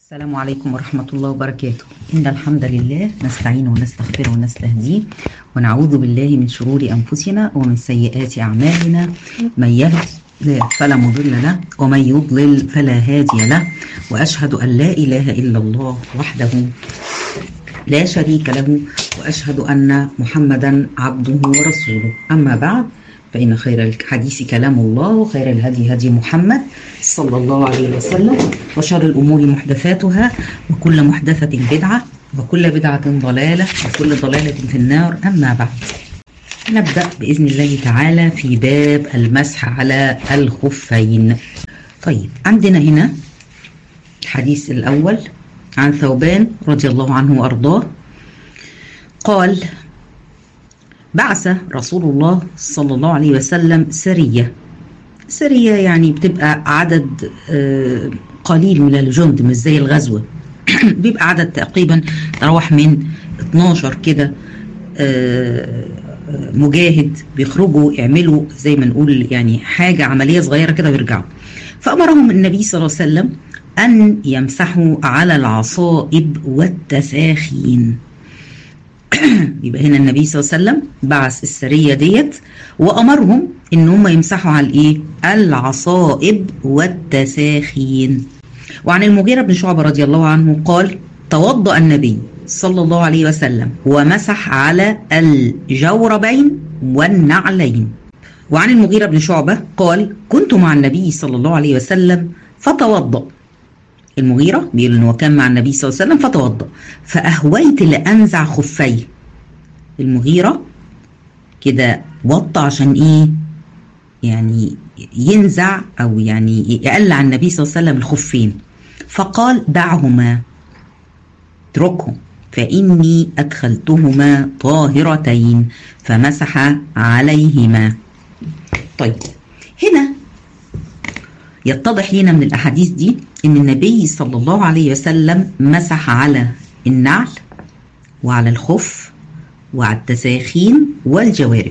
السلام عليكم ورحمة الله وبركاته إن الحمد لله نستعين ونستغفر ونستهديه ونعوذ بالله من شرور أنفسنا ومن سيئات أعمالنا من يهد الله فلا مضل له ومن يضلل فلا هادي له وأشهد أن لا إله إلا الله وحده لا شريك له وأشهد أن محمدا عبده ورسوله أما بعد فإن خير الحديث كلام الله وخير الهدي هدي محمد صلى الله عليه وسلم وشر الأمور محدثاتها وكل محدثة بدعة وكل بدعة ضلالة وكل ضلالة في النار أما بعد نبدأ بإذن الله تعالى في باب المسح على الخفين طيب عندنا هنا الحديث الأول عن ثوبان رضي الله عنه وأرضاه قال بعث رسول الله صلى الله عليه وسلم سرية سرية يعني بتبقى عدد قليل من الجند مش زي الغزوة بيبقى عدد تقريبا تروح من 12 كده مجاهد بيخرجوا يعملوا زي ما نقول يعني حاجة عملية صغيرة كده ويرجعوا فأمرهم النبي صلى الله عليه وسلم أن يمسحوا على العصائب والتساخين يبقى هنا النبي صلى الله عليه وسلم بعث السريه ديت وامرهم ان هم يمسحوا على الايه؟ العصائب والتساخين. وعن المغيره بن شعبه رضي الله عنه قال: توضا النبي صلى الله عليه وسلم ومسح على الجوربين والنعلين. وعن المغيره بن شعبه قال: كنت مع النبي صلى الله عليه وسلم فتوضأ المغيرة بيقول إن هو كان مع النبي صلى الله عليه وسلم فتوضأ فأهويت لأنزع خفيه المغيرة كده وطى عشان إيه يعني ينزع أو يعني يقلع النبي صلى الله عليه وسلم الخفين فقال دعهما اتركهم فإني أدخلتهما طاهرتين فمسح عليهما طيب هنا يتضح لنا من الأحاديث دي ان النبي صلى الله عليه وسلم مسح على النعل وعلى الخف وعلى التساخين والجوارب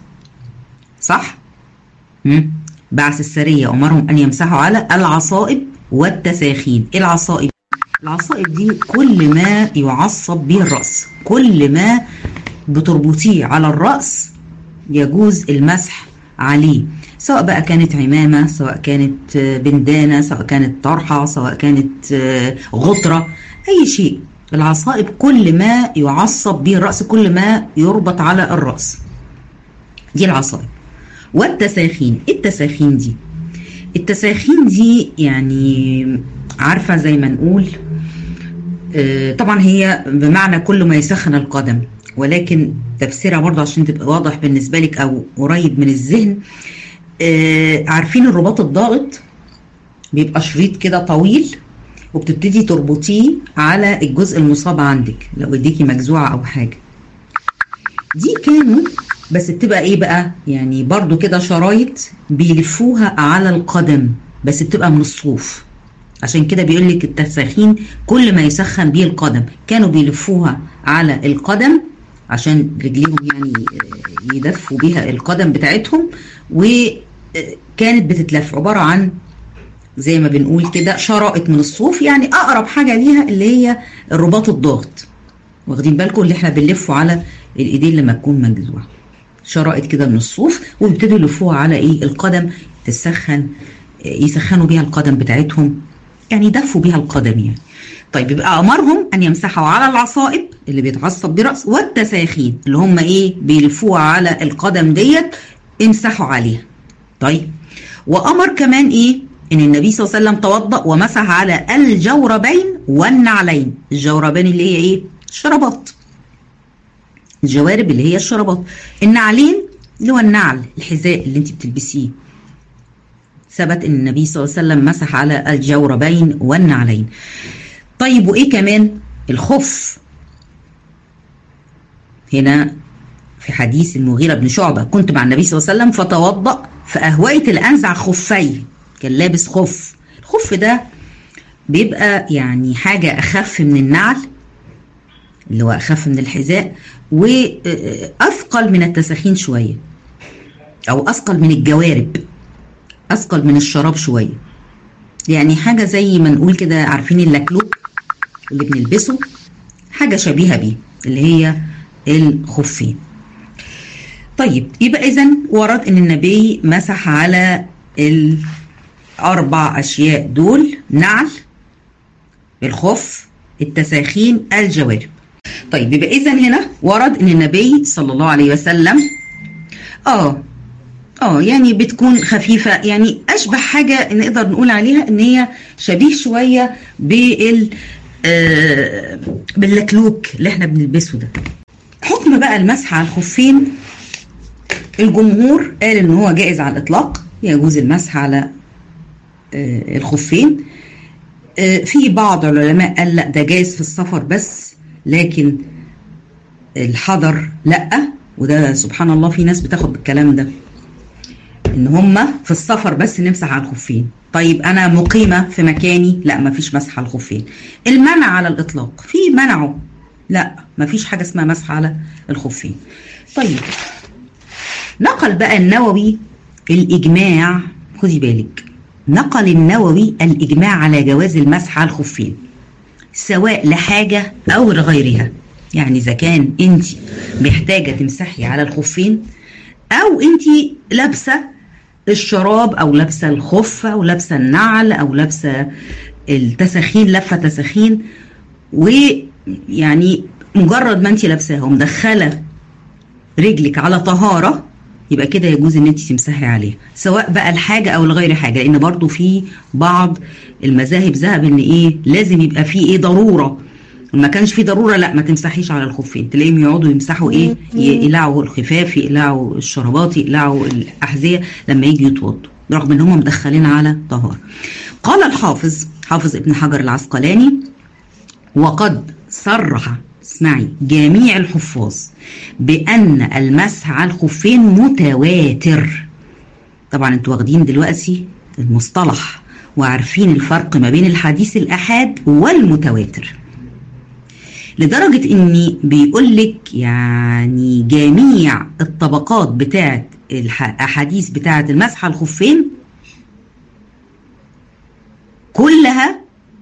صح مم. بعث السرية أمرهم أن يمسحوا على العصائب والتساخين إيه العصائب العصائب دي كل ما يعصب به الرأس كل ما بتربطيه على الرأس يجوز المسح عليه سواء بقى كانت عمامة سواء كانت بندانة سواء كانت طرحة سواء كانت غطرة أي شيء العصائب كل ما يعصب به الرأس كل ما يربط على الرأس دي العصائب والتساخين التساخين دي التساخين دي يعني عارفة زي ما نقول طبعا هي بمعنى كل ما يسخن القدم ولكن تفسيرها برضه عشان تبقى واضح بالنسبة لك أو قريب من الذهن آه عارفين الرباط الضاغط بيبقى شريط كده طويل وبتبتدي تربطيه على الجزء المصاب عندك لو ايديكي مجزوعه او حاجه دي كانوا بس بتبقى ايه بقى يعني برضو كده شرايط بيلفوها على القدم بس بتبقى من الصوف عشان كده بيقول لك التساخين كل ما يسخن بيه القدم كانوا بيلفوها على القدم عشان رجليهم يعني يدفوا بيها القدم بتاعتهم وكانت بتتلف عبارة عن زي ما بنقول كده شرائط من الصوف يعني أقرب حاجة ليها اللي هي الرباط الضغط واخدين بالكم اللي احنا بنلفه على الايدين لما تكون مجزوعة شرائط كده من الصوف ويبتدوا يلفوها على ايه القدم تسخن يسخنوا بيها القدم بتاعتهم يعني يدفوا بيها القدم يعني طيب يبقى امرهم ان يمسحوا على العصائب اللي بيتعصب براس والتساخين اللي هم ايه بيلفوها على القدم ديت امسحوا عليها طيب وامر كمان ايه ان النبي صلى الله عليه وسلم توضا ومسح على الجوربين والنعلين الجوربين اللي هي ايه الشرابات الجوارب اللي هي الشرابات النعلين اللي هو النعل الحذاء اللي انت بتلبسيه ثبت ان النبي صلى الله عليه وسلم مسح على الجوربين والنعلين طيب وايه كمان الخف هنا في حديث المغيرة بن شعبة كنت مع النبي صلى الله عليه وسلم فتوضأ فأهويت الأنزع خفيه كان لابس خف الخف ده بيبقى يعني حاجة أخف من النعل اللي هو أخف من الحذاء وأثقل من التساخين شوية أو أثقل من الجوارب أثقل من الشراب شوية يعني حاجة زي ما نقول كده عارفين اللكلوك اللي بنلبسه حاجة شبيهة بيه اللي هي الخفين طيب يبقى إذا ورد إن النبي مسح على الأربع أشياء دول نعل الخف التساخين الجوارب طيب يبقى إذا هنا ورد إن النبي صلى الله عليه وسلم آه اه يعني بتكون خفيفه يعني اشبه حاجه نقدر نقول عليها ان هي شبيه شويه بال آه باللكلوك اللي احنا بنلبسه ده حكم بقى المسح على الخفين الجمهور قال ان هو جائز على الاطلاق يجوز المسح على آه الخفين آه في بعض العلماء قال لا ده جائز في السفر بس لكن الحضر لا وده سبحان الله في ناس بتاخد بالكلام ده ان هم في السفر بس نمسح على الخفين طيب انا مقيمه في مكاني لا ما فيش مسح على الخفين المنع على الاطلاق في منعه لا ما فيش حاجه اسمها مسح على الخفين طيب نقل بقى النووي الاجماع خدي بالك نقل النووي الاجماع على جواز المسح على الخفين سواء لحاجه او لغيرها يعني اذا كان انت محتاجه تمسحي على الخفين او انت لابسه الشراب او لابسه الخف او لابسه النعل او لابسه التساخين لفه تساخين ويعني مجرد ما انت لابساها ومدخله رجلك على طهاره يبقى كده يجوز ان انت تمسحي عليها سواء بقى الحاجه او لغير حاجه لان برضو في بعض المذاهب ذهب ان ايه لازم يبقى في ايه ضروره ما كانش في ضروره لا ما تمسحيش على الخفين تلاقيهم يقعدوا يمسحوا ايه يقلعوا الخفاف يقلعوا الشرابات يقلعوا الاحذيه لما يجي يتوضوا رغم ان هم مدخلين على طهاره قال الحافظ حافظ ابن حجر العسقلاني وقد صرح اسمعي جميع الحفاظ بان المسح على الخفين متواتر طبعا انتوا واخدين دلوقتي المصطلح وعارفين الفرق ما بين الحديث الاحاد والمتواتر لدرجة إني بيقول لك يعني جميع الطبقات بتاعت الأحاديث بتاعت المسح على الخفين كلها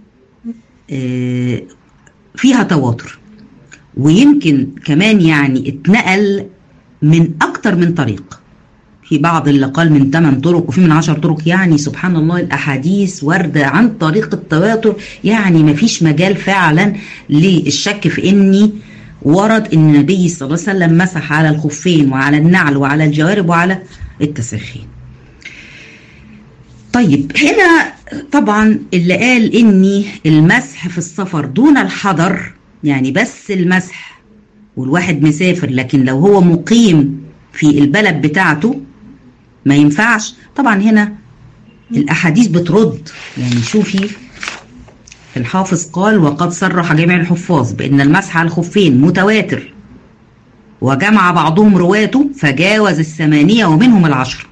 فيها تواتر ويمكن كمان يعني اتنقل من أكتر من طريق في بعض اللي قال من 8 طرق وفي من 10 طرق يعني سبحان الله الاحاديث وارده عن طريق التواتر يعني ما فيش مجال فعلا للشك في اني ورد ان النبي صلى الله عليه وسلم مسح على الخفين وعلى النعل وعلى الجوارب وعلى التساخين. طيب هنا طبعا اللي قال اني المسح في السفر دون الحضر يعني بس المسح والواحد مسافر لكن لو هو مقيم في البلد بتاعته ما ينفعش طبعا هنا الاحاديث بترد يعني شوفي الحافظ قال وقد صرح جميع الحفاظ بان المسح على الخفين متواتر وجمع بعضهم رواته فجاوز الثمانية ومنهم العشر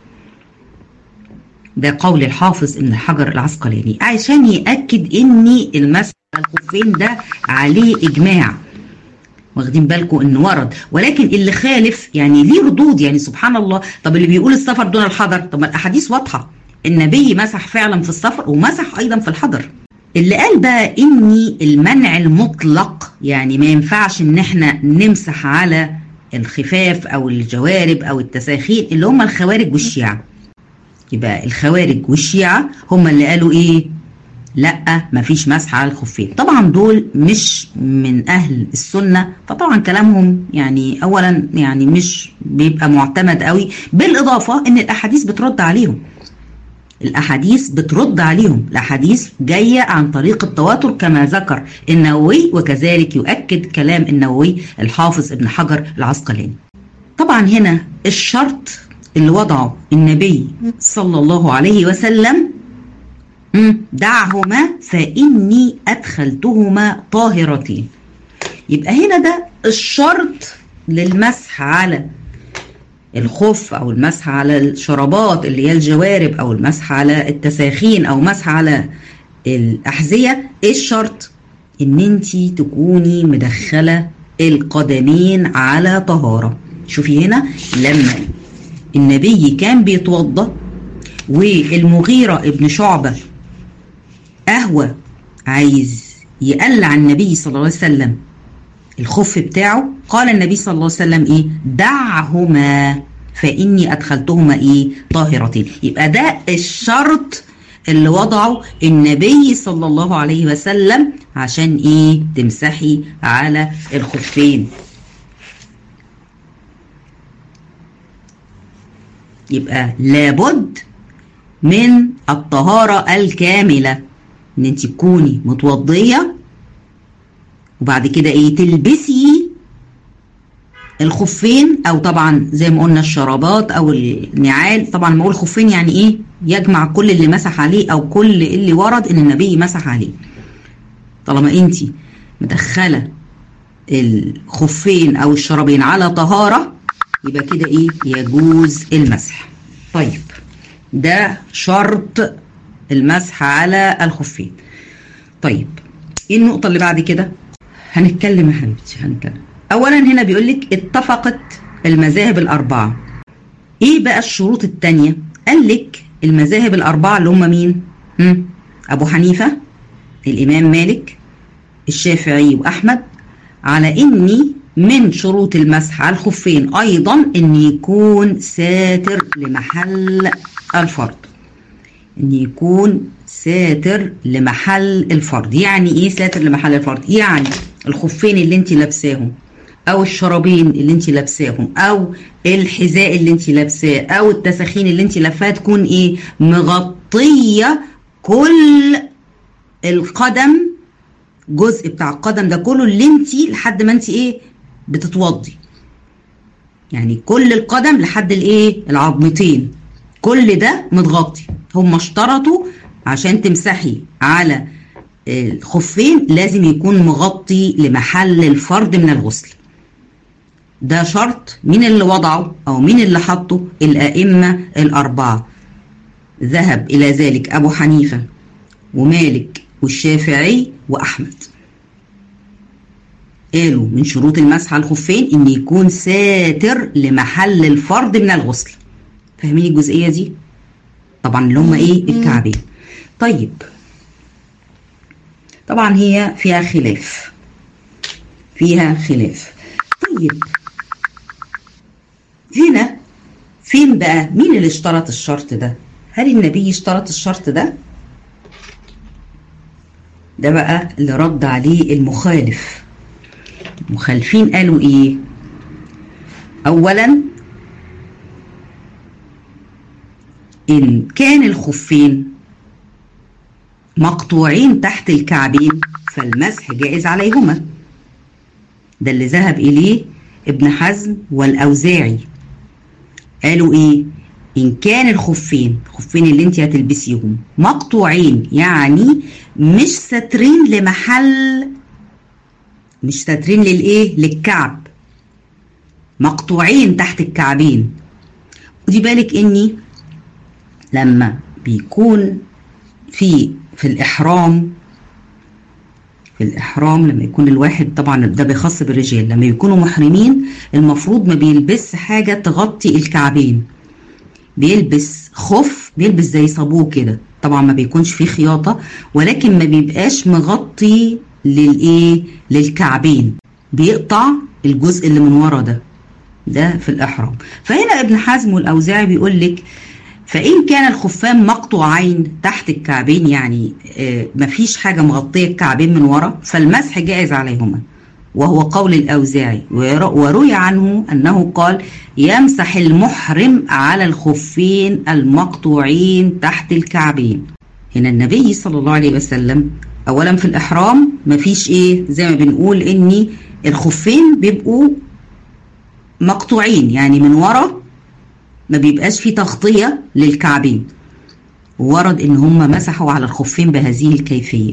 ده قول الحافظ ابن حجر العسقلاني عشان يأكد ان المسح على الخفين ده عليه اجماع واخدين بالكم ان ورد ولكن اللي خالف يعني ليه ردود يعني سبحان الله طب اللي بيقول السفر دون الحضر طب ما الاحاديث واضحه النبي مسح فعلا في السفر ومسح ايضا في الحضر اللي قال بقى اني المنع المطلق يعني ما ينفعش ان احنا نمسح على الخفاف او الجوارب او التساخين اللي هم الخوارج والشيعة يبقى الخوارج والشيعة هم اللي قالوا ايه لا مفيش مسح على الخفين طبعا دول مش من اهل السنه فطبعا كلامهم يعني اولا يعني مش بيبقى معتمد قوي بالاضافه ان الاحاديث بترد عليهم الاحاديث بترد عليهم الاحاديث جايه عن طريق التواتر كما ذكر النووي وكذلك يؤكد كلام النووي الحافظ ابن حجر العسقلاني طبعا هنا الشرط اللي وضعه النبي صلى الله عليه وسلم دعهما فإني أدخلتهما طاهرتين يبقى هنا ده الشرط للمسح على الخف أو المسح على الشرابات اللي هي الجوارب أو المسح على التساخين أو مسح على الأحذية إيه الشرط؟ إن أنت تكوني مدخلة القدمين على طهارة شوفي هنا لما النبي كان بيتوضأ والمغيرة ابن شعبة قهوة عايز يقلع النبي صلى الله عليه وسلم الخف بتاعه قال النبي صلى الله عليه وسلم ايه دعهما فاني ادخلتهما ايه طاهرتين يبقى ده الشرط اللي وضعه النبي صلى الله عليه وسلم عشان ايه تمسحي على الخفين يبقى لابد من الطهارة الكاملة ان انت تكوني متوضية وبعد كده ايه تلبسي الخفين او طبعا زي ما قلنا الشرابات او النعال طبعا ما اقول خفين يعني ايه يجمع كل اللي مسح عليه او كل اللي ورد ان النبي مسح عليه طالما انت مدخله الخفين او الشرابين على طهاره يبقى كده ايه يجوز المسح طيب ده شرط المسح على الخفين طيب ايه النقطه اللي بعد كده هنتكلم يا حبيبتي هنتكلم اولا هنا بيقول لك اتفقت المذاهب الاربعه ايه بقى الشروط الثانيه قال لك المذاهب الاربعه اللي هم مين هم؟ ابو حنيفه الامام مالك الشافعي واحمد على اني من شروط المسح على الخفين ايضا ان يكون ساتر لمحل الفرض ان يكون ساتر لمحل الفرض يعني ايه ساتر لمحل الفرض يعني الخفين اللي انت لابساهم او الشرابين اللي انت لابساهم او الحذاء اللي انت لابساه او التساخين اللي انت لابساها تكون ايه مغطيه كل القدم جزء بتاع القدم ده كله اللي انت لحد ما انت ايه بتتوضي يعني كل القدم لحد الايه العظمتين كل ده متغطي هم اشترطوا عشان تمسحي على الخفين لازم يكون مغطي لمحل الفرد من الغسل ده شرط مين اللي وضعه او مين اللي حطه الائمه الاربعه ذهب الى ذلك ابو حنيفه ومالك والشافعي واحمد قالوا من شروط المسح على الخفين ان يكون ساتر لمحل الفرد من الغسل فاهمين الجزئيه دي طبعا اللي هم ايه الكعبين طيب طبعا هي فيها خلاف فيها خلاف طيب هنا فين بقى مين اللي اشترط الشرط ده هل النبي اشترط الشرط ده ده بقى اللي رد عليه المخالف المخالفين قالوا ايه اولا ان كان الخفين مقطوعين تحت الكعبين فالمسح جائز عليهما ده اللي ذهب اليه ابن حزم والاوزاعي قالوا ايه ان كان الخفين الخفين اللي انت هتلبسيهم مقطوعين يعني مش ساترين لمحل مش ساترين للايه للكعب مقطوعين تحت الكعبين ودي بالك اني لما بيكون في في الاحرام في الاحرام لما يكون الواحد طبعا ده بيخص بالرجال لما يكونوا محرمين المفروض ما بيلبس حاجه تغطي الكعبين بيلبس خف بيلبس زي صابوه كده طبعا ما بيكونش فيه خياطه ولكن ما بيبقاش مغطي للايه للكعبين بيقطع الجزء اللي من ورا ده ده في الاحرام فهنا ابن حزم والاوزاعي بيقول لك فإن كان الخفان مقطوعين تحت الكعبين يعني آه مفيش حاجة مغطية الكعبين من ورا فالمسح جائز عليهما وهو قول الأوزاعي وروي عنه أنه قال يمسح المحرم على الخفين المقطوعين تحت الكعبين هنا النبي صلى الله عليه وسلم أولا في الإحرام مفيش إيه زي ما بنقول إني الخفين بيبقوا مقطوعين يعني من ورا ما بيبقاش في تغطية للكعبين ورد ان هم مسحوا على الخفين بهذه الكيفية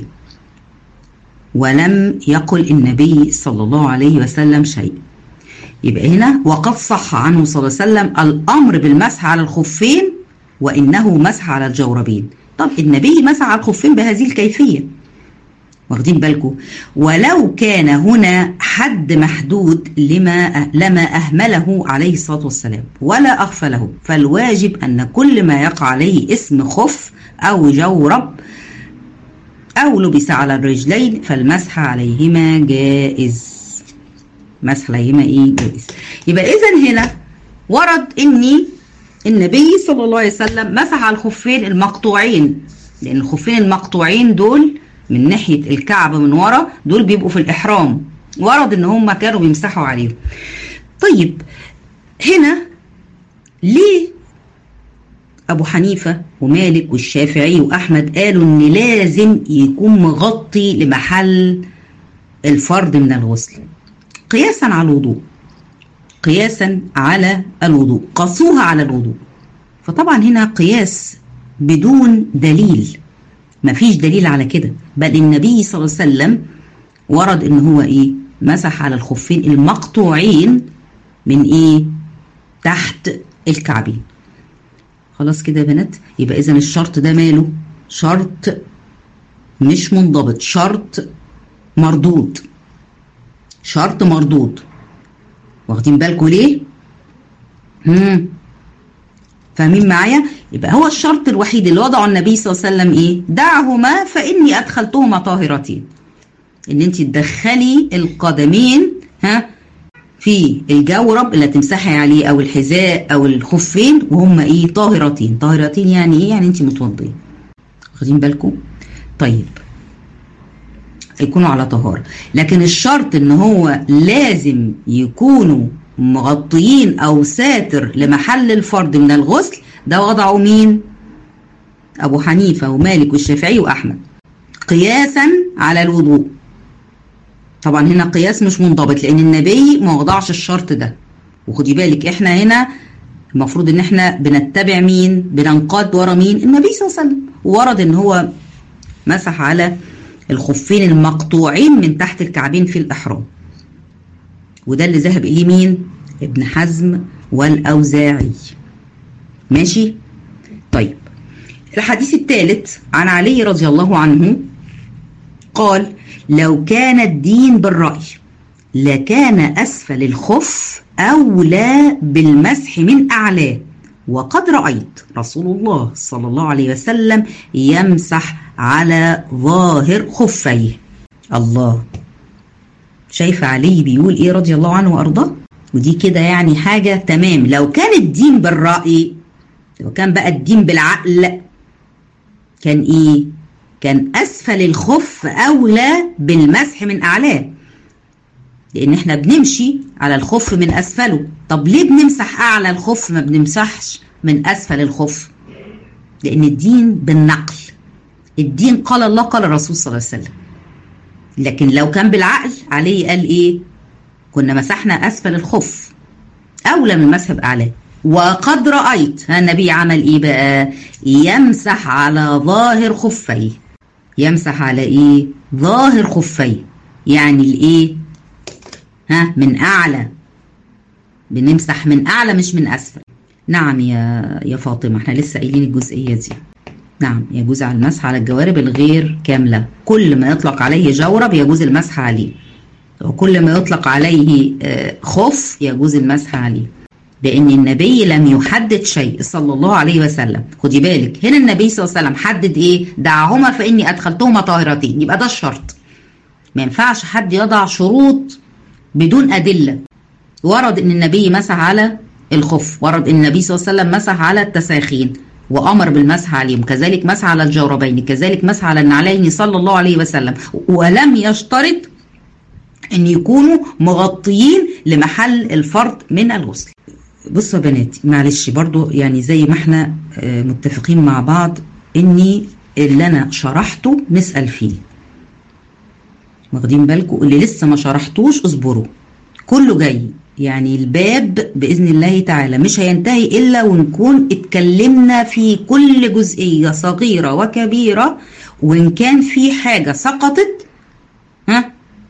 ولم يقل النبي صلى الله عليه وسلم شيء يبقى هنا وقد صح عنه صلى الله عليه وسلم الامر بالمسح على الخفين وانه مسح على الجوربين طب النبي مسح على الخفين بهذه الكيفيه واخدين بالكم ولو كان هنا حد محدود لما لما اهمله عليه الصلاه والسلام ولا اغفله فالواجب ان كل ما يقع عليه اسم خف او جورب أو لبس على الرجلين فالمسح عليهما جائز مسح عليهما إيه جائز يبقى إذا هنا ورد إني النبي صلى الله عليه وسلم مسح على الخفين المقطوعين لأن الخفين المقطوعين دول من ناحية الكعب من ورا دول بيبقوا في الإحرام ورد إن هم كانوا بيمسحوا عليهم طيب هنا ليه أبو حنيفة ومالك والشافعي وأحمد قالوا إن لازم يكون مغطي لمحل الفرد من الغسل قياسا على الوضوء قياسا على الوضوء قاسوها على الوضوء فطبعا هنا قياس بدون دليل مفيش دليل على كده بل النبي صلى الله عليه وسلم ورد ان هو ايه مسح على الخفين المقطوعين من ايه تحت الكعبين خلاص كده يا بنات يبقى اذا الشرط ده ماله شرط مش منضبط شرط مردود شرط مردود واخدين بالكم ليه امم فاهمين معايا يبقى هو الشرط الوحيد اللي وضعه النبي صلى الله عليه وسلم ايه دعهما فاني ادخلتهما طاهرتين ان انت تدخلي القدمين ها في الجورب اللي تمسحي عليه او الحذاء او الخفين وهم ايه طاهرتين طاهرتين يعني ايه يعني انت متوضيه واخدين بالكم طيب يكونوا على طهارة لكن الشرط ان هو لازم يكونوا مغطيين او ساتر لمحل الفرد من الغسل ده وضعه مين ابو حنيفة ومالك والشافعي واحمد قياسا على الوضوء طبعا هنا قياس مش منضبط لان النبي ما وضعش الشرط ده وخدي بالك احنا هنا المفروض ان احنا بنتبع مين بننقاد ورا مين النبي صلى الله عليه وسلم ورد ان هو مسح على الخفين المقطوعين من تحت الكعبين في الإحرام وده اللي ذهب إليه مين؟ ابن حزم والأوزاعي ماشي؟ طيب الحديث الثالث عن علي رضي الله عنه قال لو كان الدين بالرأي لكان أسفل الخف أولى بالمسح من أعلاه وقد رأيت رسول الله صلى الله عليه وسلم يمسح على ظاهر خفيه الله شايفة علي بيقول ايه رضي الله عنه وارضاه ودي كده يعني حاجة تمام لو كان الدين بالرأي لو كان بقى الدين بالعقل كان ايه كان اسفل الخف اولى بالمسح من اعلاه لان احنا بنمشي على الخف من اسفله طب ليه بنمسح اعلى الخف ما بنمسحش من اسفل الخف لان الدين بالنقل الدين قال الله قال الرسول صلى الله عليه وسلم لكن لو كان بالعقل عليه قال ايه كنا مسحنا اسفل الخف اولى من المسح باعلاه وقد رايت النبي عمل ايه بقى يمسح على ظاهر خفيه يمسح على ايه ظاهر خفيه يعني الايه ها من اعلى بنمسح من اعلى مش من اسفل نعم يا يا فاطمه احنا لسه قايلين الجزئيه دي نعم يجوز على المسح على الجوارب الغير كاملة كل ما يطلق عليه جورب يجوز المسح عليه وكل ما يطلق عليه خف يجوز المسح عليه لأن النبي لم يحدد شيء صلى الله عليه وسلم خدي بالك هنا النبي صلى الله عليه وسلم حدد إيه دعهما فإني أدخلتهما طاهرتين يبقى ده الشرط ما ينفعش حد يضع شروط بدون أدلة ورد إن النبي مسح على الخف ورد إن النبي صلى الله عليه وسلم مسح على التساخين وامر بالمسح عليهم كذلك مسح على الجوربين كذلك مسح على النعلين صلى الله عليه وسلم ولم يشترط ان يكونوا مغطيين لمحل الفرد من الغسل بصوا يا بناتي معلش برضو يعني زي ما احنا متفقين مع بعض اني اللي انا شرحته نسال فيه واخدين بالكم اللي لسه ما شرحتوش اصبروا كله جاي يعني الباب باذن الله تعالى مش هينتهي الا ونكون اتكلمنا في كل جزئيه صغيره وكبيره وان كان في حاجه سقطت ها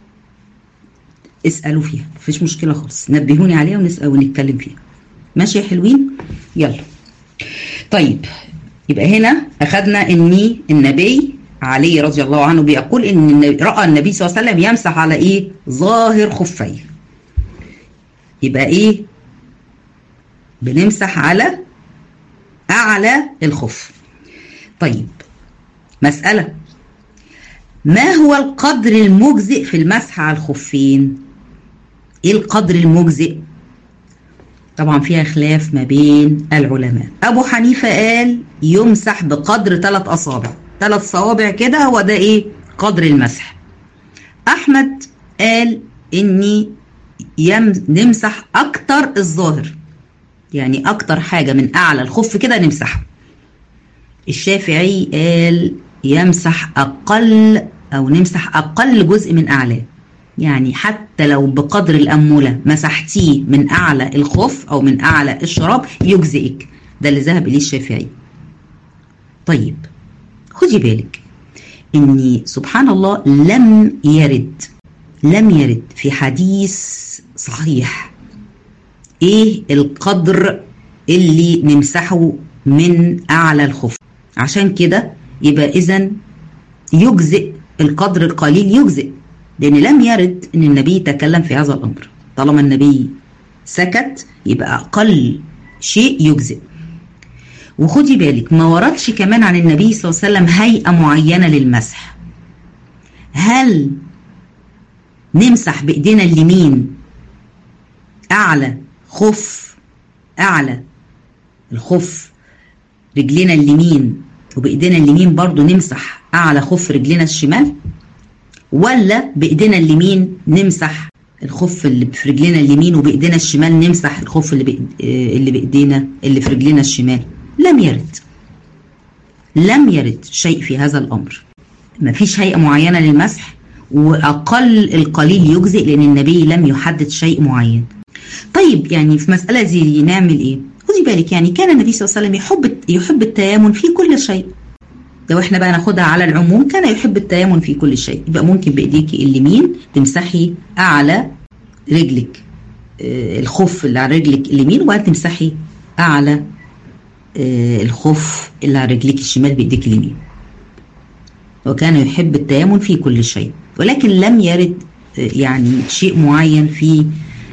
اسالوا فيها مفيش مشكله خالص نبهوني عليها ونسال ونتكلم فيها ماشي يا حلوين يلا طيب يبقى هنا اخذنا ان النبي علي رضي الله عنه بيقول ان راى النبي صلى الله عليه وسلم يمسح على ايه ظاهر خفيه يبقى ايه بنمسح على اعلى الخف طيب مسألة ما هو القدر المجزئ في المسح على الخفين ايه القدر المجزئ طبعا فيها خلاف ما بين العلماء ابو حنيفه قال يمسح بقدر ثلاث اصابع ثلاث صوابع كده هو ده ايه قدر المسح احمد قال اني يم نمسح اكتر الظاهر يعني اكتر حاجه من اعلى الخف كده نمسحه الشافعي قال يمسح اقل او نمسح اقل جزء من اعلاه يعني حتى لو بقدر الأمولة مسحتيه من أعلى الخف أو من أعلى الشراب يجزئك ده اللي ذهب إليه الشافعي طيب خدي بالك إن سبحان الله لم يرد لم يرد في حديث صحيح إيه القدر اللي نمسحه من أعلى الخف عشان كده يبقى إذا يجزئ القدر القليل يجزئ لأن لم يرد أن النبي تكلم في هذا الأمر طالما النبي سكت يبقى أقل شيء يجزئ وخدي بالك ما وردش كمان عن النبي صلى الله عليه وسلم هيئة معينة للمسح هل نمسح بإيدينا اليمين أعلى خف أعلى الخف رجلنا اليمين وبإيدينا اليمين برضو نمسح أعلى خف رجلنا الشمال ولا بايدينا اليمين نمسح الخف اللي في رجلنا اليمين وبايدينا الشمال نمسح الخف اللي بإيد... اللي بايدينا اللي في رجلنا الشمال لم يرد لم يرد شيء في هذا الامر ما فيش هيئه معينه للمسح واقل القليل يجزئ لان النبي لم يحدد شيء معين طيب يعني في مساله زي دي نعمل ايه خدي بالك يعني كان النبي صلى الله عليه وسلم يحب يحب التيامن في كل شيء لو احنا بقى ناخدها على العموم كان يحب التيامن في كل شيء يبقى ممكن بايديكي اليمين تمسحي اعلى رجلك اه الخف اللي على رجلك اليمين وبعدين تمسحي اعلى اه الخف اللي على رجلك الشمال بايديك اليمين وكان يحب التيامن في كل شيء ولكن لم يرد اه يعني شيء معين في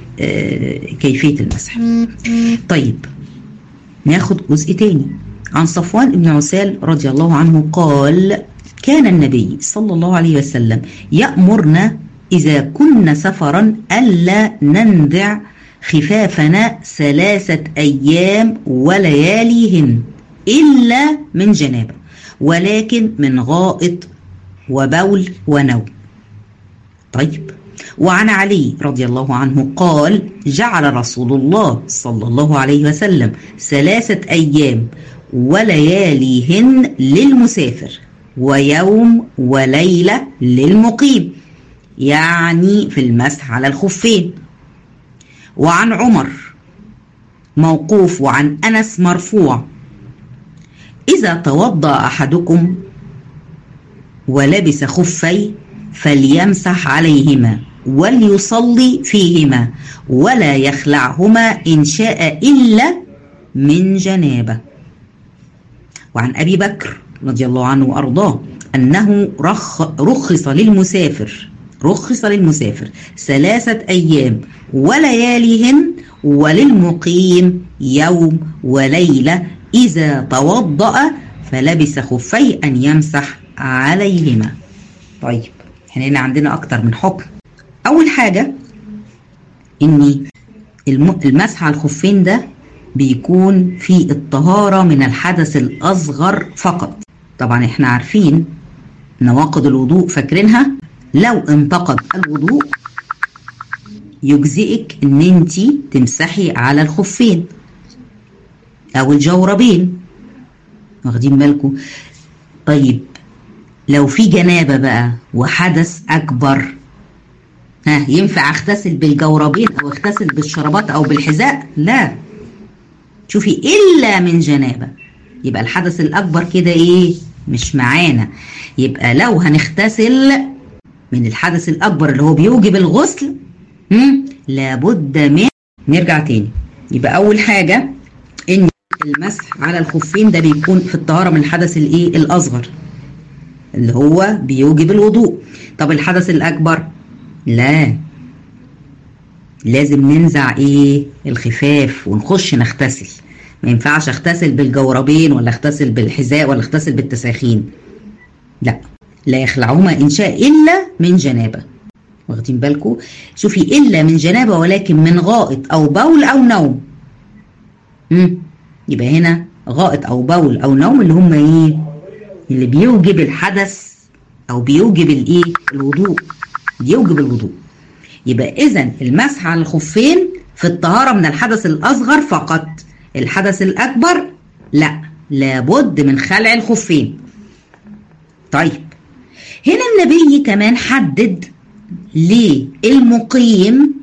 كيفية المسح طيب ناخد جزء تاني عن صفوان بن عسال رضي الله عنه قال كان النبي صلى الله عليه وسلم يأمرنا إذا كنا سفرا ألا ننزع خفافنا ثلاثة أيام ولياليهن إلا من جنابة ولكن من غائط وبول ونوم طيب وعن علي رضي الله عنه قال جعل رسول الله صلى الله عليه وسلم ثلاثة أيام ولياليهن للمسافر ويوم وليلة للمقيم يعني في المسح على الخفين وعن عمر موقوف وعن أنس مرفوع إذا توضأ أحدكم ولبس خفي فليمسح عليهما وليصلي فيهما ولا يخلعهما إن شاء إلا من جنابه وعن أبي بكر رضي الله عنه وأرضاه أنه رخ رخص للمسافر رخص للمسافر ثلاثة أيام ولياليهن وللمقيم يوم وليلة إذا توضأ فلبس خفي أن يمسح عليهما طيب احنا هنا عندنا أكتر من حكم أول حاجة إن المسح على الخفين ده بيكون في الطهارة من الحدث الأصغر فقط طبعا احنا عارفين نواقض الوضوء فاكرينها لو انتقد الوضوء يجزئك ان انت تمسحي على الخفين او الجوربين واخدين بالكم طيب لو في جنابة بقى وحدث أكبر ها ينفع اغتسل بالجوربين او اغتسل بالشرابات او بالحذاء لا شوفي الا من جنابه يبقى الحدث الاكبر كده ايه مش معانا يبقى لو هنغتسل من الحدث الاكبر اللي هو بيوجب الغسل هم لابد من نرجع تاني يبقى اول حاجه ان المسح على الخفين ده بيكون في الطهاره من الحدث الايه الاصغر اللي هو بيوجب الوضوء طب الحدث الاكبر لا لازم ننزع ايه الخفاف ونخش نغتسل ما ينفعش اغتسل بالجوربين ولا اغتسل بالحذاء ولا اغتسل بالتساخين لا لا يخلعهما إن شاء إلا من جنابة واخدين بالكم شوفي إلا من جنابة ولكن من غائط أو بول أو نوم مم. يبقى هنا غائط أو بول أو نوم اللي هم إيه اللي بيوجب الحدث أو بيوجب الإيه الوضوء بيوجب الوضوء يبقى إذا المسح على الخفين في الطهارة من الحدث الأصغر فقط الحدث الأكبر لا لابد من خلع الخفين طيب هنا النبي كمان حدد للمقيم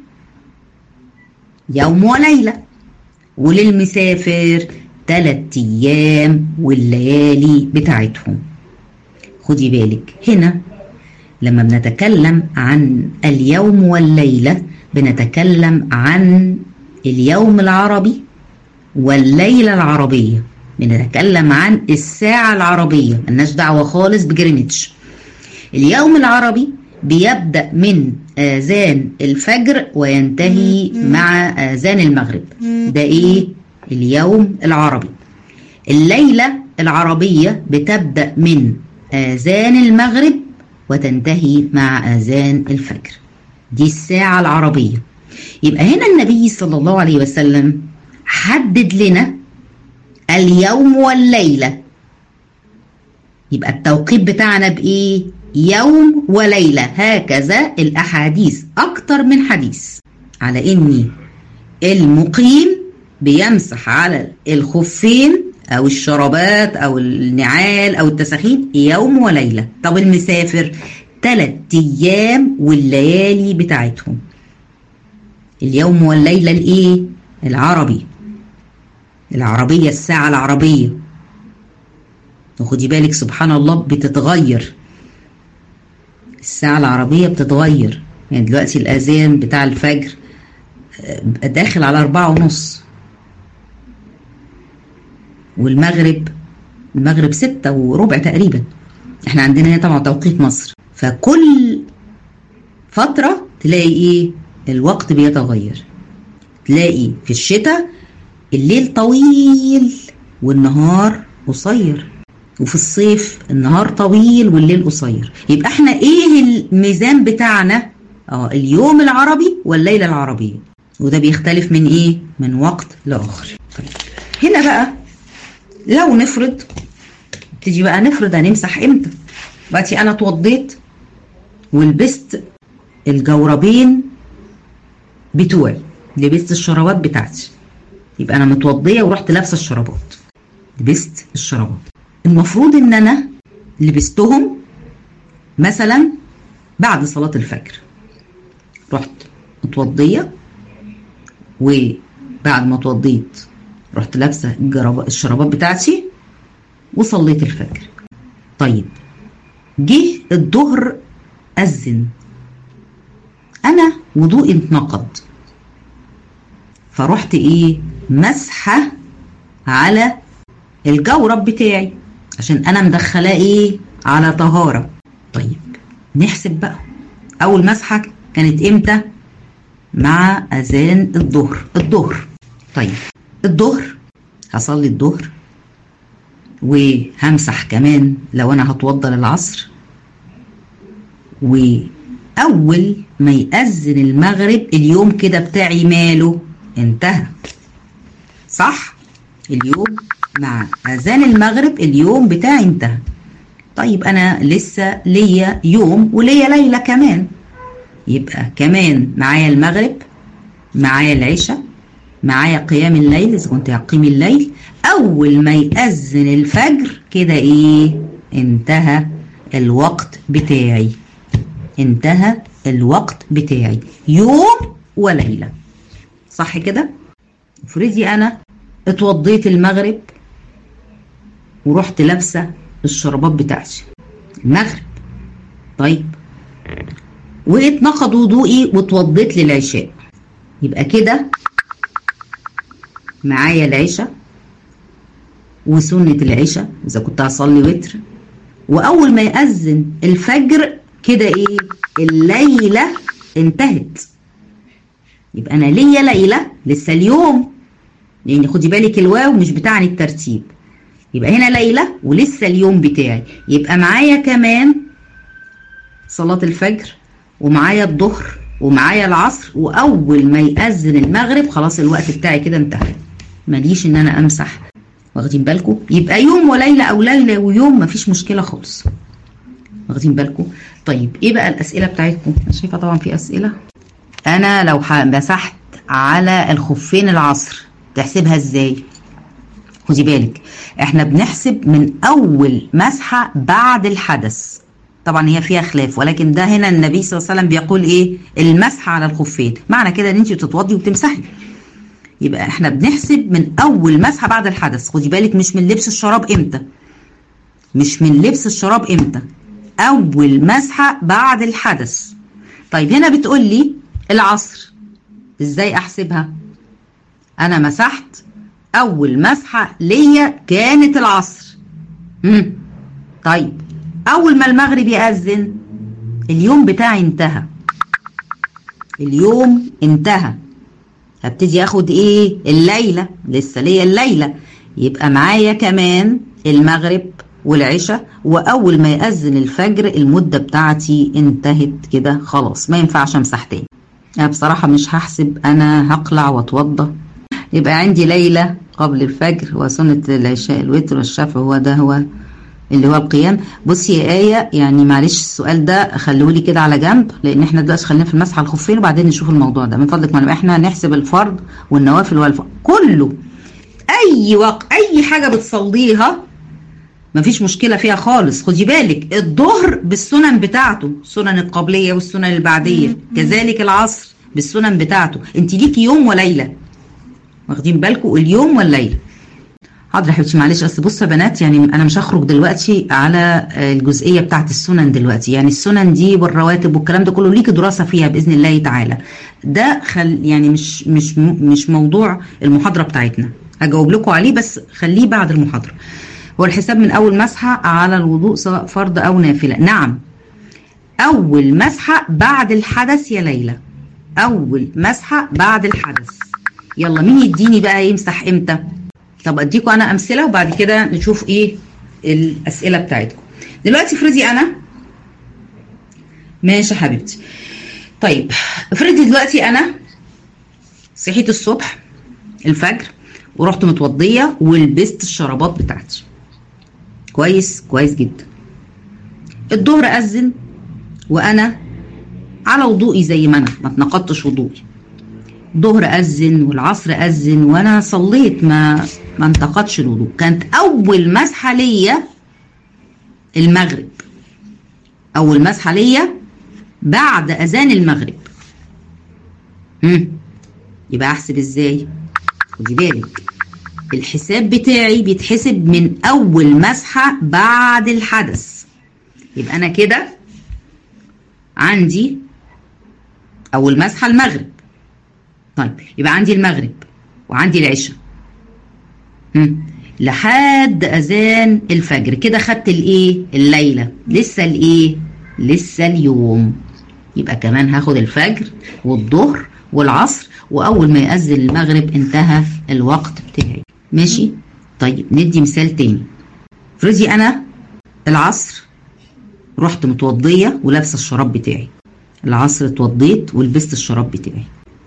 يوم وليلة وللمسافر ثلاث أيام والليالي بتاعتهم خدي بالك هنا لما بنتكلم عن اليوم والليلة بنتكلم عن اليوم العربي والليلة العربية بنتكلم عن الساعة العربية ملناش دعوة خالص بجرينتش اليوم العربي بيبدأ من آذان الفجر وينتهي مع آذان المغرب ده إيه؟ اليوم العربي الليلة العربية بتبدأ من آذان المغرب وتنتهي مع آذان الفجر دي الساعة العربية يبقى هنا النبي صلى الله عليه وسلم حدد لنا اليوم والليلة يبقى التوقيت بتاعنا بإيه؟ يوم وليلة هكذا الأحاديث أكتر من حديث على إن المقيم بيمسح على الخفين أو الشرابات أو النعال أو التساخين يوم وليلة طب المسافر ثلاث أيام والليالي بتاعتهم اليوم والليلة الإيه؟ العربي العربية الساعة العربية وخدي بالك سبحان الله بتتغير الساعة العربية بتتغير يعني دلوقتي الأذان بتاع الفجر داخل على أربعة ونص والمغرب المغرب ستة وربع تقريبا احنا عندنا هنا طبعا توقيت مصر فكل فترة تلاقي ايه الوقت بيتغير تلاقي في الشتاء الليل طويل والنهار قصير وفي الصيف النهار طويل والليل قصير يبقى احنا ايه الميزان بتاعنا اه اليوم العربي والليله العربيه وده بيختلف من ايه من وقت لاخر طيب. هنا بقى لو نفرض تيجي بقى نفرض هنمسح امتى دلوقتي انا اتوضيت ولبست الجوربين بتوعي لبست الشرابات بتاعتي يبقى انا متوضيه ورحت لابسه الشرابات لبست الشرابات المفروض ان انا لبستهم مثلا بعد صلاه الفجر رحت متوضيه وبعد ما اتوضيت رحت لابسه الشرابات بتاعتي وصليت الفجر طيب جه الظهر اذن انا وضوئي اتنقض فرحت ايه مسحه على الجورب بتاعي عشان انا مدخلاه ايه على طهاره طيب نحسب بقى اول مسحه كانت امتى مع اذان الظهر الظهر طيب الظهر هصلي الظهر وهمسح كمان لو انا هتوضى للعصر واول ما يأذن المغرب اليوم كده بتاعي ماله انتهى صح اليوم مع اذان المغرب اليوم بتاعي انتهى طيب انا لسه ليا يوم وليا ليله كمان يبقى كمان معايا المغرب معايا العشاء معايا قيام الليل اذا كنت هقيم الليل اول ما يأذن الفجر كده ايه انتهى الوقت بتاعي انتهى الوقت بتاعي يوم وليله صح كده افرضي انا اتوضيت المغرب ورحت لابسه الشرابات بتاعتي المغرب طيب واتنقض وضوئي واتوضيت للعشاء يبقى كده معايا العشاء وسنة العشاء إذا كنت هصلي وتر وأول ما يأذن الفجر كده إيه الليلة انتهت يبقى أنا ليا ليلة لسه اليوم لأن خدي بالك الواو مش بتاعني الترتيب يبقى هنا ليلة ولسه اليوم بتاعي يبقى معايا كمان صلاة الفجر ومعايا الظهر ومعايا العصر واول ما يأذن المغرب خلاص الوقت بتاعي كده انتهى ماليش ان انا امسح واخدين بالكم يبقى يوم وليله او ليله ويوم مفيش مشكله خالص واخدين بالكم طيب ايه بقى الاسئله بتاعتكم انا شايفه طبعا في اسئله انا لو مسحت على الخفين العصر تحسبها ازاي خدي بالك احنا بنحسب من اول مسحه بعد الحدث طبعا هي فيها خلاف ولكن ده هنا النبي صلى الله عليه وسلم بيقول ايه المسح على الخفين معنى كده ان انت بتتوضي وبتمسحي يبقى احنا بنحسب من اول مسحه بعد الحدث خدي بالك مش من لبس الشراب امتى مش من لبس الشراب امتى اول مسحه بعد الحدث طيب هنا بتقول لي العصر ازاي احسبها انا مسحت اول مسحه ليا كانت العصر امم طيب اول ما المغرب يأذن اليوم بتاعي انتهى اليوم انتهى هبتدي اخد ايه الليله لسه ليا الليله يبقى معايا كمان المغرب والعشاء واول ما يأذن الفجر المده بتاعتي انتهت كده خلاص ما ينفعش امسح تاني انا بصراحه مش هحسب انا هقلع واتوضى يبقى عندي ليله قبل الفجر وسنه العشاء الوتر والشفع هو ده هو اللي هو القيام بصي يا آية يعني معلش السؤال ده خلوه لي كده على جنب لأن احنا دلوقتي خلينا في المسح على الخفين وبعدين نشوف الموضوع ده من فضلك ما احنا نحسب الفرض والنوافل والفرض كله أي وقت أي حاجة بتصليها مفيش مشكلة فيها خالص خدي بالك الظهر بالسنن بتاعته السنن القبلية والسنن البعدية كذلك العصر بالسنن بتاعته انت ليكي يوم وليلة واخدين بالكم اليوم والليلة حاضر يا حبيبتي معلش اصل بصوا يا بنات يعني انا مش هخرج دلوقتي على الجزئيه بتاعت السنن دلوقتي يعني السنن دي والرواتب والكلام ده كله ليكي دراسه فيها باذن الله تعالى ده خل يعني مش مش مش موضوع المحاضره بتاعتنا هجاوب لكم عليه بس خليه بعد المحاضره هو الحساب من اول مسحه على الوضوء سواء فرض او نافله نعم اول مسحه بعد الحدث يا ليلى اول مسحه بعد الحدث يلا مين يديني بقى يمسح امتى طب اديكم انا امثله وبعد كده نشوف ايه الاسئله بتاعتكم دلوقتي افرضي انا ماشي يا حبيبتي طيب افرضي دلوقتي انا صحيت الصبح الفجر ورحت متوضيه ولبست الشرابات بتاعتي كويس كويس جدا الظهر اذن وانا على وضوئي زي ما انا ما اتنقضتش وضوئي الظهر اذن والعصر اذن وانا صليت ما ما انتقدش الوضوء كانت اول مسحه ليا المغرب اول مسحه ليا بعد اذان المغرب امم يبقى احسب ازاي خدي بالك الحساب بتاعي بيتحسب من اول مسحه بعد الحدث يبقى انا كده عندي اول مسحه المغرب طيب يبقى عندي المغرب وعندي العشاء لحد اذان الفجر كده خدت الايه الليله لسه الايه لسه اليوم يبقى كمان هاخد الفجر والظهر والعصر واول ما يأذن المغرب انتهى الوقت بتاعي ماشي طيب ندي مثال تاني افرضي انا العصر رحت متوضيه ولابسه الشراب بتاعي العصر اتوضيت ولبست الشراب بتاعي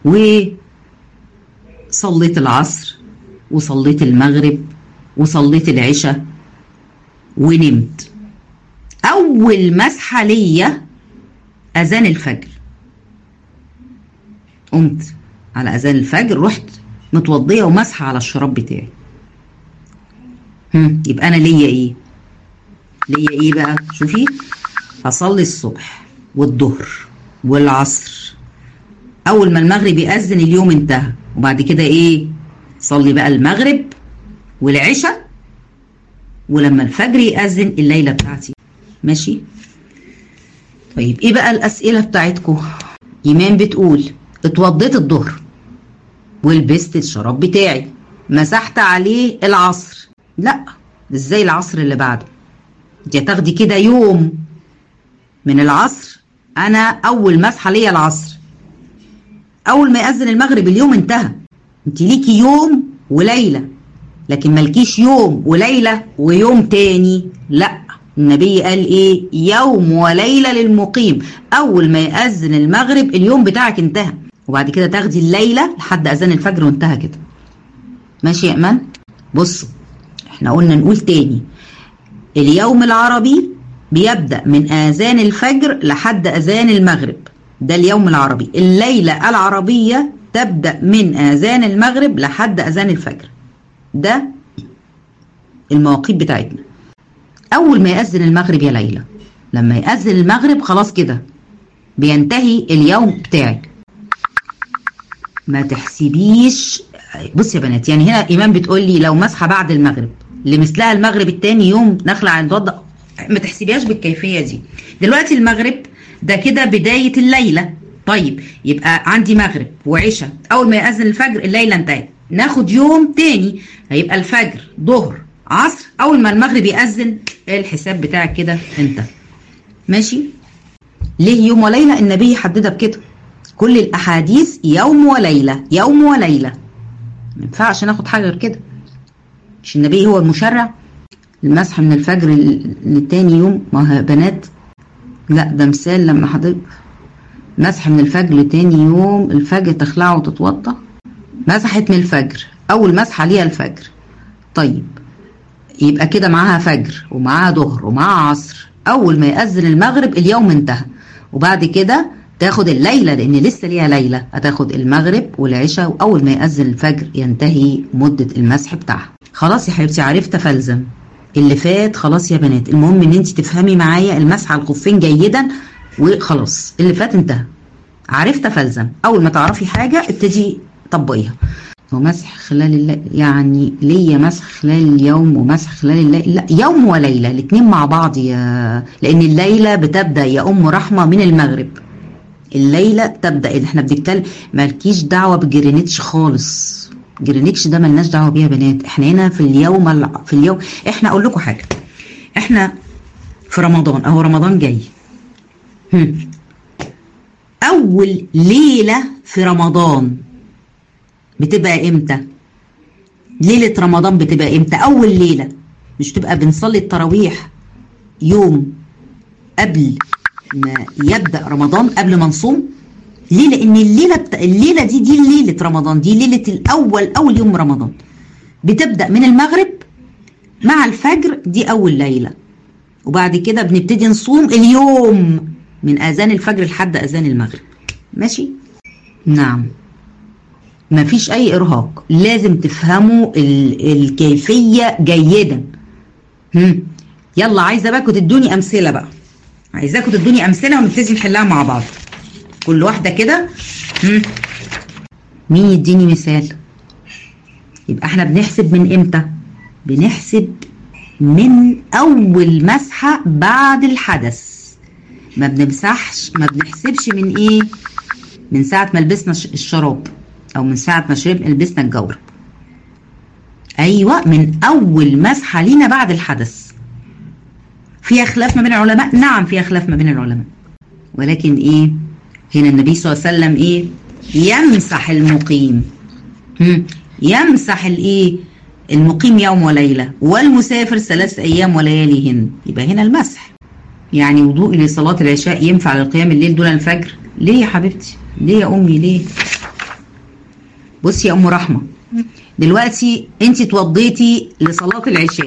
وصليت العصر وصليت المغرب وصليت العشاء ونمت اول مسحه ليا اذان الفجر قمت على اذان الفجر رحت متوضيه ومسحه على الشراب بتاعي هم يبقى انا ليا ايه ليا ايه بقى شوفي هصلي الصبح والظهر والعصر اول ما المغرب يأذن اليوم انتهى وبعد كده ايه صلي بقى المغرب والعشاء ولما الفجر يأذن الليلة بتاعتي ماشي طيب ايه بقى الأسئلة بتاعتكم إيمان بتقول اتوضيت الظهر ولبست الشراب بتاعي مسحت عليه العصر لا ازاي العصر اللي بعده انت هتاخدي كده يوم من العصر انا اول مسحه ليا العصر اول ما يأذن المغرب اليوم انتهى انت ليكي يوم وليله لكن مالكيش يوم وليله ويوم تاني لا النبي قال ايه يوم وليله للمقيم اول ما ياذن المغرب اليوم بتاعك انتهى وبعد كده تاخدي الليله لحد اذان الفجر وانتهى كده ماشي يا ايمان بصوا احنا قلنا نقول تاني اليوم العربي بيبدا من اذان الفجر لحد اذان المغرب ده اليوم العربي الليله العربيه تبدا من اذان المغرب لحد اذان الفجر ده المواقيت بتاعتنا اول ما ياذن المغرب يا ليلى لما ياذن المغرب خلاص كده بينتهي اليوم بتاعك ما تحسبيش بص يا بنات يعني هنا ايمان بتقول لي لو مسحه بعد المغرب لمثلها المغرب التاني يوم نخلع عن الوضع ما تحسبيهاش بالكيفيه دي دلوقتي المغرب ده كده بدايه الليله طيب يبقى عندي مغرب وعشاء اول ما ياذن الفجر الليله انتهت ناخد يوم تاني هيبقى الفجر ظهر عصر اول ما المغرب ياذن الحساب بتاعك كده انتهى ماشي ليه يوم وليله النبي حددها بكده كل الاحاديث يوم وليله يوم وليله ما ينفعش ناخد حاجه غير كده مش النبي هو المشرع المسح من الفجر لتاني يوم ما بنات لا ده مثال لما حضرتك مسح من الفجر لتاني يوم الفجر تخلعه وتتوضى مسحت من الفجر اول مسحه ليها الفجر طيب يبقى كده معاها فجر ومعاها ظهر ومعاها عصر اول ما يأذن المغرب اليوم انتهى وبعد كده تاخد الليلة لأن لسه ليها ليلة هتاخد المغرب والعشاء وأول ما يأذن الفجر ينتهي مدة المسح بتاعها خلاص يا حبيبتي عرفت فلزم اللي فات خلاص يا بنات المهم ان انت تفهمي معايا المسح على الخفين جيدا وخلاص اللي فات انتهى عرفت فلزم اول ما تعرفي حاجه ابتدي طبقيها ومسح خلال الليل يعني ليا مسح خلال اليوم ومسح خلال الليل لا يوم وليله الاثنين مع بعض يا لان الليله بتبدا يا ام رحمه من المغرب الليله تبدا احنا بنتكلم مالكيش دعوه بجرينتش خالص جرينتش ده ملناش دعوه بيها بنات احنا هنا في اليوم الع... في اليوم احنا اقول لكم حاجه احنا في رمضان اهو رمضان جاي هم. اول ليله في رمضان بتبقى امتى ليله رمضان بتبقى امتى اول ليله مش تبقى بنصلي التراويح يوم قبل ما يبدا رمضان قبل ما نصوم ليه لان الليله بتا... الليله دي دي ليله رمضان دي ليله الاول اول يوم رمضان بتبدا من المغرب مع الفجر دي اول ليله وبعد كده بنبتدي نصوم اليوم من اذان الفجر لحد اذان المغرب ماشي نعم مفيش اي ارهاق لازم تفهموا ال... الكيفيه جيدا هم. يلا عايزه بقى تدوني امثله بقى عايزاكم تدوني امثله ونبتدي نحلها مع بعض كل واحده كده مين يديني مثال يبقى احنا بنحسب من امتى بنحسب من اول مسحه بعد الحدث ما بنمسحش ما بنحسبش من ايه من ساعه ما لبسنا الشراب او من ساعه ما شرب لبسنا الجورب ايوه من اول مسحه لينا بعد الحدث فيها خلاف ما بين العلماء نعم فيها خلاف ما بين العلماء ولكن ايه هنا النبي صلى الله عليه وسلم ايه يمسح المقيم يمسح الايه المقيم يوم وليله والمسافر ثلاث ايام ولياليهن يبقى هنا المسح يعني وضوء لصلاه العشاء ينفع للقيام الليل دون الفجر ليه يا حبيبتي ليه يا امي ليه بصي يا ام رحمه دلوقتي انت اتوضيتي لصلاه العشاء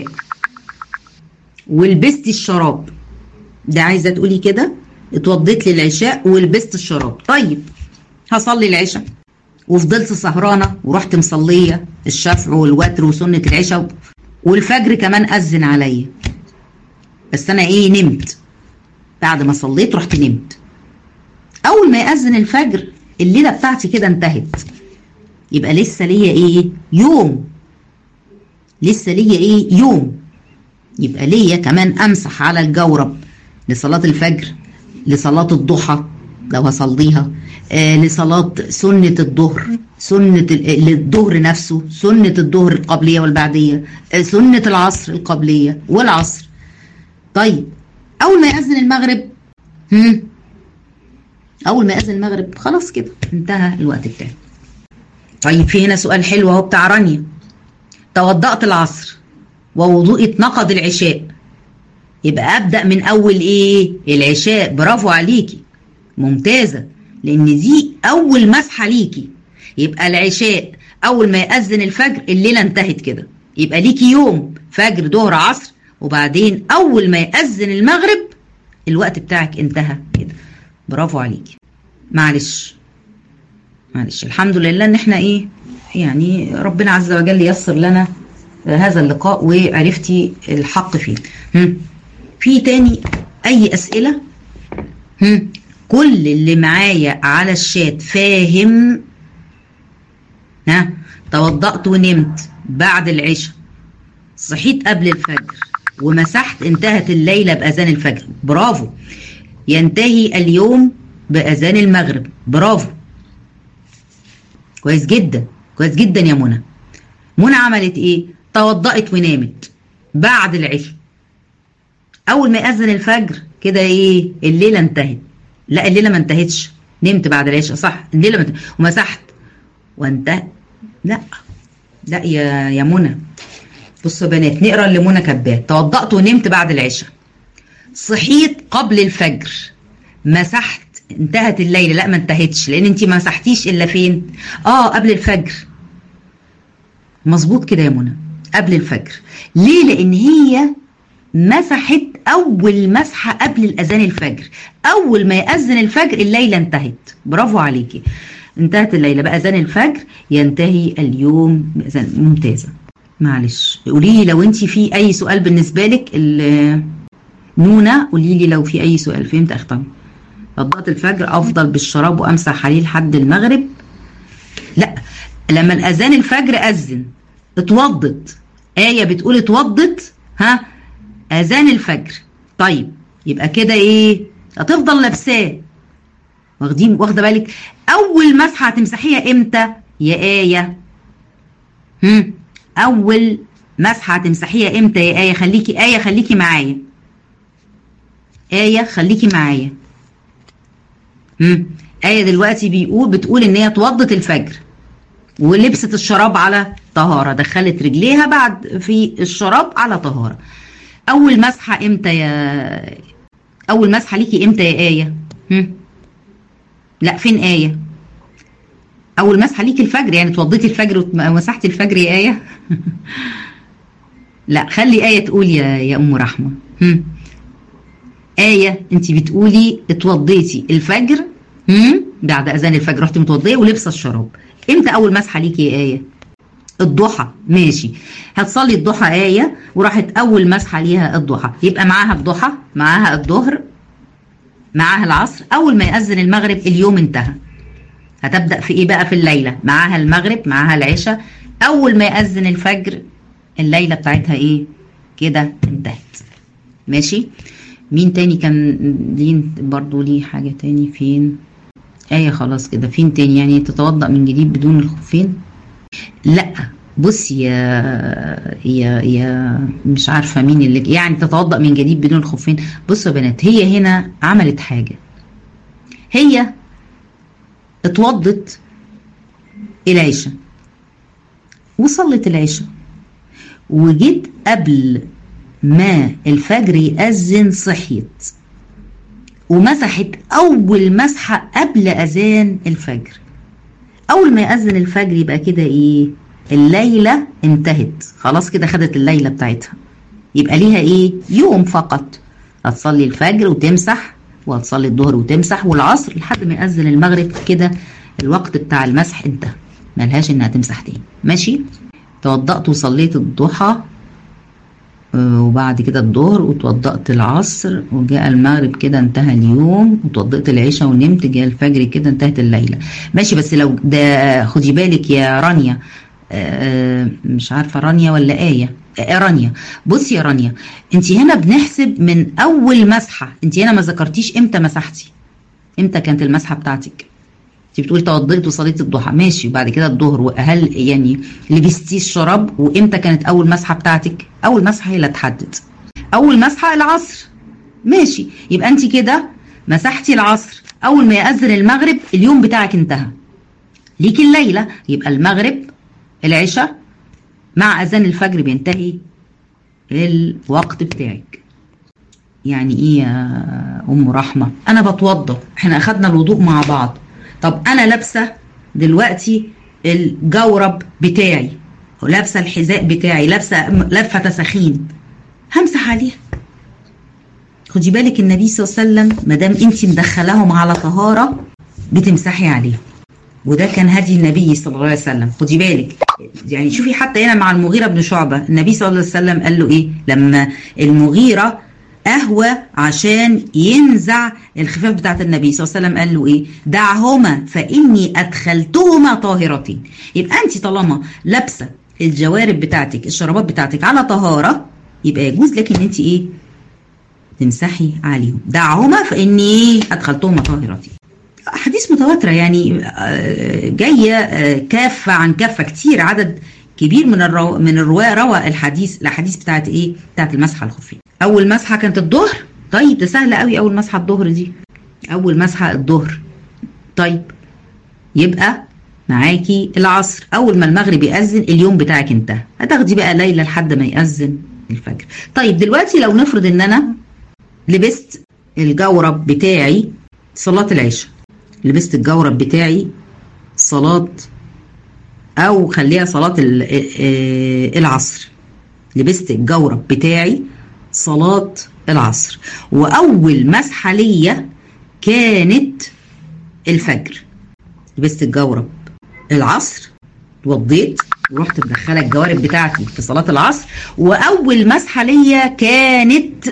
ولبستي الشراب ده عايزه تقولي كده اتوضيت للعشاء ولبست الشراب طيب هصلي العشاء وفضلت سهرانه ورحت مصليه الشفع والوتر وسنه العشاء والفجر كمان اذن عليا بس انا ايه نمت بعد ما صليت رحت نمت اول ما ياذن الفجر الليله بتاعتي كده انتهت يبقى لسه ليا ايه يوم لسه ليا ايه يوم يبقى ليا كمان امسح على الجورب لصلاه الفجر لصلاه الضحى لو هصليها آه لصلاه سنه الظهر سنه الظهر نفسه سنه الظهر القبليه والبعديه آه سنه العصر القبليه والعصر طيب اول ما ياذن المغرب هم اول ما ياذن المغرب خلاص كده انتهى الوقت بتاعي طيب في هنا سؤال حلو اهو بتاع رانيا توضأت العصر ووضوئي اتنقض العشاء يبقى ابدا من اول ايه العشاء برافو عليكي ممتازه لان دي اول مسحه ليكي يبقى العشاء اول ما ياذن الفجر الليله انتهت كده يبقى ليكي يوم فجر ظهر عصر وبعدين اول ما ياذن المغرب الوقت بتاعك انتهى كده برافو عليكي معلش معلش الحمد لله ان احنا ايه يعني ربنا عز وجل ييسر لنا هذا اللقاء وعرفتي الحق فيه هم. في تاني اي اسئله هم. كل اللي معايا على الشات فاهم ها توضأت ونمت بعد العشاء صحيت قبل الفجر ومسحت انتهت الليلة بأذان الفجر برافو ينتهي اليوم بأذان المغرب برافو كويس جدا كويس جدا يا منى منى عملت ايه توضأت ونامت بعد العشاء اول ما يأذن الفجر كده ايه الليلة انتهت لا الليلة ما انتهتش نمت بعد العشاء صح الليلة ما انتهت ومسحت وانتهى لا لا يا يا منى بصوا يا بنات نقرا اللي منى كاتباه توضأت ونمت بعد العشاء صحيت قبل الفجر مسحت انتهت الليله لا ما انتهتش لان انت ما مسحتيش الا فين اه قبل الفجر مظبوط كده يا منى قبل الفجر ليه لان هي مسحت اول مسحه قبل الاذان الفجر اول ما ياذن الفجر الليله انتهت برافو عليكي انتهت الليله باذان الفجر ينتهي اليوم باذان ممتازه معلش قولي لي لو انت في اي سؤال بالنسبه لك نونا قولي لي لو في اي سؤال فهمت اختم وضعت الفجر افضل بالشراب وامسح عليه لحد المغرب لا لما الاذان الفجر اذن اتوضت ايه بتقول اتوضت ها اذان الفجر طيب يبقى كده ايه هتفضل لابساه واخدين واخده بالك اول مسحه هتمسحيها امتى يا ايه هم اول مسحه هتمسحيها امتى يا ايه خليكي ايه خليكي معايا ايه خليكي معايا هم ايه دلوقتي بيقول بتقول ان هي اتوضت الفجر ولبست الشراب على طهاره دخلت رجليها بعد في الشراب على طهاره اول مسحه امتى يا اول مسحه ليكي امتى يا ايه هم لا فين ايه اول مسحه ليكي الفجر يعني اتوضيتي الفجر ومسحتي الفجر يا ايه لا خلي ايه تقول يا يا ام رحمه هم. ايه انت بتقولي اتوضيتي الفجر هم بعد اذان الفجر رحتي متوضيه ولابسه الشراب امتى اول مسحه ليكي يا ايه الضحى ماشي هتصلي الضحى ايه وراحت اول مسحه ليها الضحى يبقى معاها الضحى معاها الظهر معاها العصر اول ما يأذن المغرب اليوم انتهى هتبدأ في ايه بقى في الليلة معاها المغرب معاها العشاء اول ما يأذن الفجر الليلة بتاعتها ايه كده انتهت ماشي مين تاني كان ليه برضو ليه حاجة تاني فين ايه خلاص كده فين تاني يعني تتوضأ من جديد بدون الخفين لا بصي يا يا يا مش عارفه مين اللي يعني تتوضا من جديد بدون الخفين بصوا يا بنات هي هنا عملت حاجه هي اتوضت العشاء وصلت العشاء وجيت قبل ما الفجر يأذن صحيت ومسحت أول مسحة قبل أذان الفجر أول ما يأذن الفجر يبقى كده إيه الليلة انتهت خلاص كده خدت الليلة بتاعتها يبقى ليها ايه يوم فقط هتصلي الفجر وتمسح وهتصلي الظهر وتمسح والعصر لحد ما يأذن المغرب كده الوقت بتاع المسح انتهى ملهاش انها تمسح تاني ماشي توضأت وصليت الضحى وبعد كده الظهر وتوضأت العصر وجاء المغرب كده انتهى اليوم وتوضأت العشاء ونمت جاء الفجر كده انتهت الليلة ماشي بس لو ده خدي بالك يا رانيا مش عارفه رانيا ولا ايه رانيا بصي يا رانيا انت هنا بنحسب من اول مسحه انت هنا ما ذكرتيش امتى مسحتي امتى كانت المسحه بتاعتك انت بتقولي توضيت وصليت الضحى ماشي وبعد كده الظهر وهل يعني لبستي الشراب وامتى كانت اول مسحه بتاعتك اول مسحه هي اللي تحدد اول مسحه العصر ماشي يبقى انت كده مسحتي العصر اول ما يأذن المغرب اليوم بتاعك انتهى ليكي الليله يبقى المغرب العشاء مع اذان الفجر بينتهي الوقت بتاعك يعني ايه يا ام رحمه انا بتوضى احنا اخدنا الوضوء مع بعض طب انا لابسه دلوقتي الجورب بتاعي ولابسه الحذاء بتاعي لابسه لفه تساخين همسح عليها خدي بالك النبي صلى الله عليه وسلم ما دام انت مدخلاهم على طهاره بتمسحي عليهم وده كان هدي النبي صلى الله عليه وسلم خدي بالك يعني شوفي حتى هنا مع المغيرة بن شعبة النبي صلى الله عليه وسلم قال له ايه لما المغيرة أهوى عشان ينزع الخفاف بتاعت النبي صلى الله عليه وسلم قال له ايه دعهما فإني أدخلتهما طاهرتين يبقى أنت طالما لابسة الجوارب بتاعتك الشرابات بتاعتك على طهارة يبقى يجوز لك ان انت ايه تمسحي عليهم دعهما فإني ايه أدخلتهما طاهرتين احاديث متواتره يعني جايه كافه عن كافه كتير عدد كبير من الرو... من الرواه روى الحديث الاحاديث بتاعت ايه بتاعت المسحه الخفيه اول مسحه كانت الظهر طيب ده سهله قوي اول مسحه الظهر دي اول مسحه الظهر طيب يبقى معاكي العصر اول ما المغرب يأذن اليوم بتاعك انتهى هتاخدي بقى ليله لحد ما يأذن الفجر طيب دلوقتي لو نفرض ان انا لبست الجورب بتاعي صلاه العشاء لبست الجورب بتاعي صلاة أو خليها صلاة العصر لبست الجورب بتاعي صلاة العصر وأول مسحة ليا كانت الفجر لبست الجورب العصر اتوضيت ورحت مدخله الجوارب بتاعتي في صلاة العصر وأول مسحة ليا كانت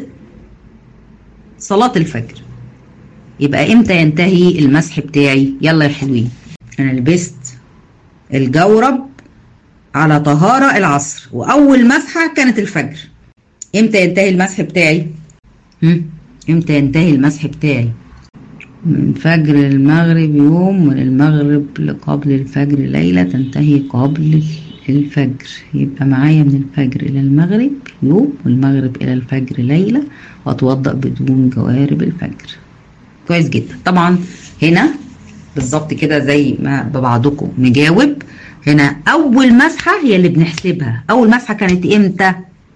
صلاة الفجر يبقى امتى ينتهي المسح بتاعي يلا يا حلوين انا لبست الجورب على طهارة العصر واول مسحة كانت الفجر امتى ينتهي المسح بتاعي هم؟ امتى ينتهي المسح بتاعي من فجر المغرب يوم من المغرب لقبل الفجر ليلة تنتهي قبل الفجر يبقى معايا من الفجر إلى المغرب يوم والمغرب إلى الفجر ليلة وأتوضأ بدون جوارب الفجر كويس جدا طبعا هنا بالظبط كده زي ما ببعضكم مجاوب هنا اول مسحه هي اللي بنحسبها اول مسحه كانت امتى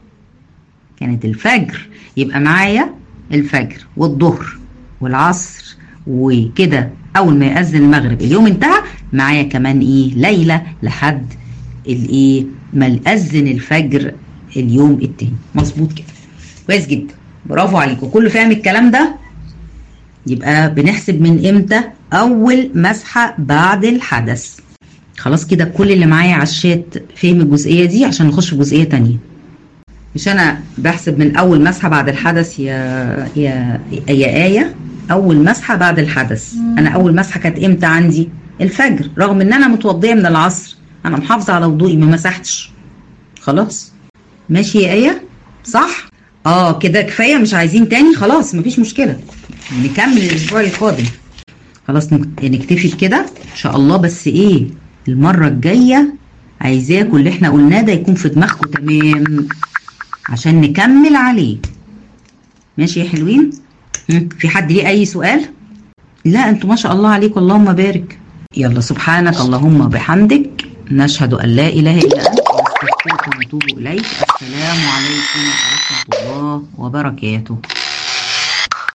كانت الفجر يبقى معايا الفجر والظهر والعصر وكده اول ما يأذن المغرب اليوم انتهى معايا كمان ايه ليله لحد الايه ما يأذن الفجر اليوم التاني مظبوط كده كويس جدا برافو عليكم كله فاهم الكلام ده يبقى بنحسب من امتى اول مسحه بعد الحدث خلاص كده كل اللي معايا على الشات فهم الجزئيه دي عشان نخش في جزئيه تانية مش انا بحسب من اول مسحه بعد الحدث يا يا يا ايه اول مسحه بعد الحدث انا اول مسحه كانت امتى عندي الفجر رغم ان انا متوضيه من العصر انا محافظه على وضوئي ما مسحتش خلاص ماشي يا ايه صح اه كده كفايه مش عايزين تاني خلاص مفيش مشكله نكمل الاسبوع القادم خلاص نكتفي بكده ان شاء الله بس ايه المره الجايه عايزاكم اللي احنا قلناه ده يكون في دماغكم تمام عشان نكمل عليه ماشي يا حلوين في حد ليه اي سؤال لا انتوا ما شاء الله عليكم اللهم بارك يلا سبحانك اللهم وبحمدك نشهد ان لا اله الا انت نستغفرك ونتوب اليك السلام عليكم ورحمه الله وبركاته